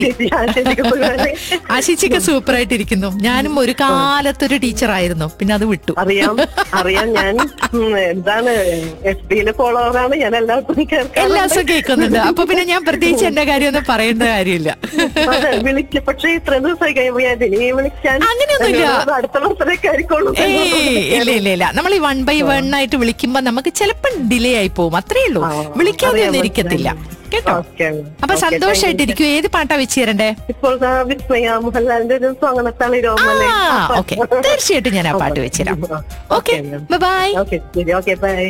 ചേച്ചി ആ ചേച്ചിക്ക് സുഖമല്ലേ? ആശിച്ചൊക്കെ സൂപ്പർ ആയിട്ടിരിക്കുന്നു ഞാനും ഒരു കാലത്തൊരു ടീച്ചറായിരുന്നു പിന്നെ അത് വിട്ടു അറിയാം അറിയാം ഞാൻ ഉം, എന്താണ് എഫ് ബിയിലെ ഫോളോവറാണ് ഞാൻ എല്ലാവർക്കും കേൾക്കാം എല്ലാ ദിവസവും കേൾക്കുന്നുണ്ട് അപ്പൊ പിന്നെ ഞാൻ പ്രത്യേകിച്ച് എന്റെ കാര്യമൊന്നും പറയേണ്ട കാര്യമില്ല അതെ വിളിക്ക പക്ഷേ ഇത്രയും ദിവസമായി കഴിയുമ്പോ ഞാൻ ഇനി വിളിക്കാൻ അങ്ങനെയൊന്നുമില്ല. അത് അടുത്ത ബർത്ത്ഡേക്ക് ആയിരിക്കുള്ളൂ ഏയ് ഇല്ല ഇല്ല ഇല്ല നമ്മൾ ഈ വൺ ബൈ വൺ ആയിട്ട് വിളിക്കുമ്പോ നമുക്ക് ചിലപ്പോൾ ഡിലേ ആയി പോകും അത്രേ ഉള്ളൂ ആ, വിളിക്കാതെ അറിയാൻ ഒന്നും ഇരിക്കത്തില്ല കേട്ടോ ഓക്കെ അപ്പൊ സന്തോഷായിട്ടിരിക്കും ഏത് പാട്ടാ വെച്ച് തരണ്ടേ ഇപ്പോൾ ദാ വിസ്മയ മോഹൻലാലിന്റെ ഒരു സോങ് തളിരോമല്ലേ ആ ഓക്കെ തീർച്ചയായിട്ടും ഞാൻ ആ പാട്ട് വെച്ചുതരാം ഓക്കെ ബൈ ഓക്കെ ശരി ഓക്കെ ബൈ